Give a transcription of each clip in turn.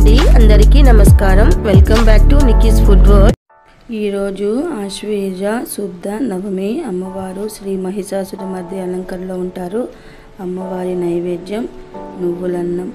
అండి అందరికీ నమస్కారం welcome back to Nikki's food world ఈరోజు ఆశ్వేజ శుద్ధ నవమి అమ్మవారు శ్రీ మహిషాసుర మధ్య అలంకరణలో ఉంటారు అమ్మవారి నైవేద్యం నువ్వులన్నం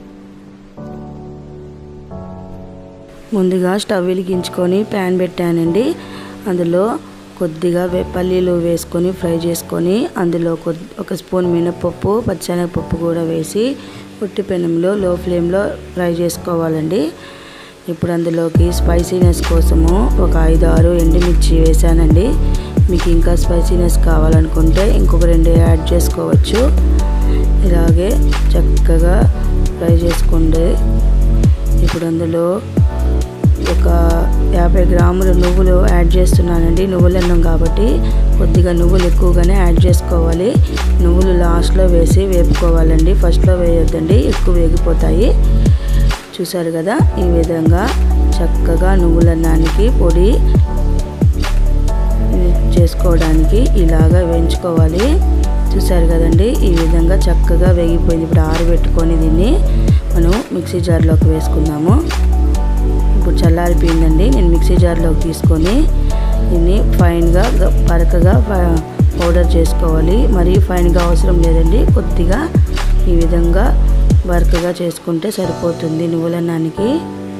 ముందుగా స్టవ్ వెలిగించుకొని ప్యాన్ పెట్టానండి అందులో కొద్దిగా వే- పల్లీలు వేసుకొని ఫ్రై చేసుకొని అందులో కొద్ది ఒక స్పూన్ మినపప్పు పచ్చెనగపప్పు కూడా వేసి ఉట్టి పెనంలో లో ఫ్లేమ్లో ఫ్రై చేసుకోవాలండి ఇప్పుడు అందులోకి స్పైసీనెస్ కోసము ఒక ఐదు ఆరు ఎండుమిర్చి వేసానండి మీకు ఇంకా స్పైసీనెస్ కావాలనుకుంటే ఇంకొక రెండు యాడ్ చేసుకోవచ్చు ఇలాగే చక్కగా ఫ్రై చేసుకోండి ఇప్పుడు అందులో ఒక యాభై గ్రాముల నువ్వులు యాడ్ చేస్తున్నానండి నువ్వులు అన్నం కాబట్టి కొద్దిగా నువ్వులు ఎక్కువగానే యాడ్ చేసుకోవాలి నువ్వులు లాస్ట్లో వేసి వేపుకోవాలండి ఫస్ట్లో వేయొద్దండి ఎక్కువ వేగిపోతాయి చూసారు కదా ఈ విధంగా చక్కగా నువ్వులన్నానికి పొడి చేసుకోవడానికి ఇలాగా వేయించుకోవాలి చూసారు కదండి ఈ విధంగా చక్కగా వేగిపోయింది ఇప్పుడు ఆరబెట్టుకొని దీన్ని మనం మిక్సీ జార్లోకి వేసుకుందాము ఇప్పుడు చల్లారిపోయిందండి నేను మిక్సీ జార్లోకి తీసుకొని దీన్ని ఫైన్గా గ- బరకగా ప- పౌడర్ చేసుకోవాలి మరీ ఫైన్గా అవసరం లేదండి కొద్దిగా ఈ విధంగా బరకగా చేసుకుంటే సరిపోతుంది నువ్వులన్నానికి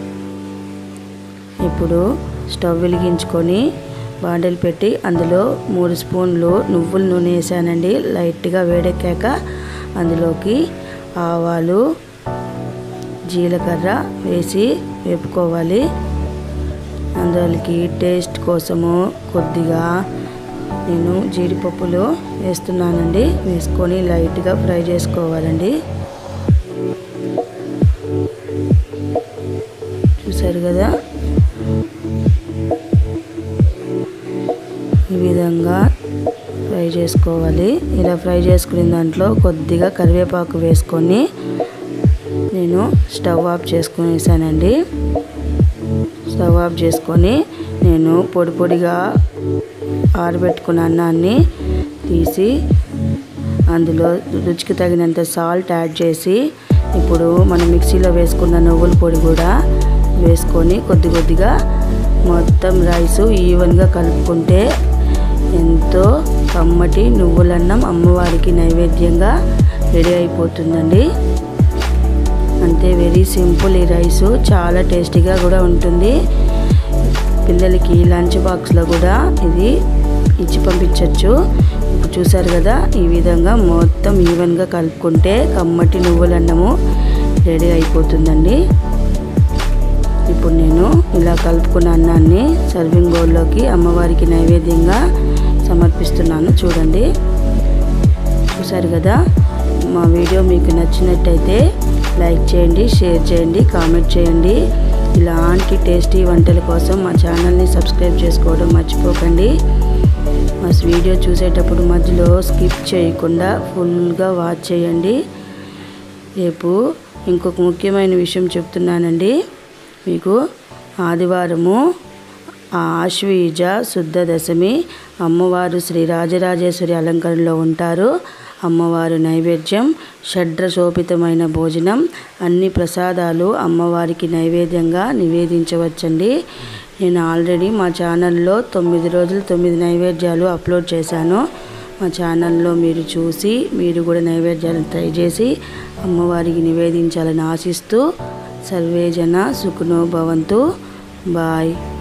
ఇప్పుడు స్టవ్ వెలిగించుకొని బాండలు పెట్టి అందులో మూడు స్పూన్లు నువ్వుల నూనె వేసానండి లైట్గా వేడెక్కాక అందులోకి ఆవాలు జీలకర్ర వేసి వేపుకోవాలి అందులోకి టేస్ట్ కోసము కొద్దిగా నేను జీడిపప్పులు వేస్తున్నానండి వేసుకొని లైట్గా ఫ్రై చేసుకోవాలండి చూసారు కదా ఈ విధంగా ఫ్రై చేసుకోవాలి ఇలా ఫ్రై చేసుకునే దాంట్లో కొద్దిగా కరివేపాకు వేసుకొని నేను స్టవ్ ఆఫ్ చేసుకునేసానండి స్టవ్ ఆఫ్ చేసుకొని నేను పొడి పొడిగా ఆరబెట్టుకున్న అన్నాన్ని తీసి అందులో రుచికి తగినంత సాల్ట్ యాడ్ చేసి ఇప్పుడు మనం మిక్సీలో వేసుకున్న నువ్వుల పొడి కూడా వేసుకొని కొద్ది కొద్దిగా మొత్తం రైసు ఈవెన్గా కలుపుకుంటే ఎంతో కమ్మటి నువ్వులన్నం అమ్మవారికి నైవేద్యంగా రెడీ అయిపోతుందండి అంతే వెరీ సింపుల్ ఈ రైసు చాలా టేస్టీగా కూడా ఉంటుంది పిల్లలకి లంచ్ బాక్స్లో కూడా ఇది ఇచ్చి పంపించవచ్చు ఇప్పుడు చూసారు కదా ఈ విధంగా మొత్తం ఈవెన్గా కలుపుకుంటే కమ్మటి నువ్వులన్నము రెడీ అయిపోతుందండి ఇప్పుడు నేను ఇలా కలుపుకున్న అన్నాన్ని సర్వింగ్ బౌల్లోకి అమ్మవారికి నైవేద్యంగా సమర్పిస్తున్నాను చూడండి చూసారు కదా మా వీడియో మీకు నచ్చినట్టయితే లైక్ చేయండి షేర్ చేయండి కామెంట్ చేయండి ఇలాంటి టేస్టీ వంటల కోసం మా ఛానల్ని సబ్స్క్రైబ్ చేసుకోవడం మర్చిపోకండి మా వీడియో చూసేటప్పుడు మధ్యలో స్కిప్ చేయకుండా ఫుల్గా వాచ్ చేయండి రేపు ఇంకొక ముఖ్యమైన విషయం చెప్తున్నానండి మీకు ఆదివారము ఆ ఆశ్వీజ శుద్ధ దశమి అమ్మవారు శ్రీ రాజరాజేశ్వరి అలంకరణలో ఉంటారు అమ్మవారు నైవేద్యం షడ్రశోభితమైన భోజనం అన్ని ప్రసాదాలు అమ్మవారికి నైవేద్యంగా నివేదించవచ్చండి నేను ఆల్రెడీ మా ఛానల్లో తొమ్మిది రోజులు తొమ్మిది నైవేద్యాలు అప్లోడ్ చేశాను మా ఛానల్లో మీరు చూసి మీరు కూడా నైవేద్యాలను ట్రై చేసి అమ్మవారికి నివేదించాలని ఆశిస్తూ సర్వేజన సుఖనో భవంతు బాయ్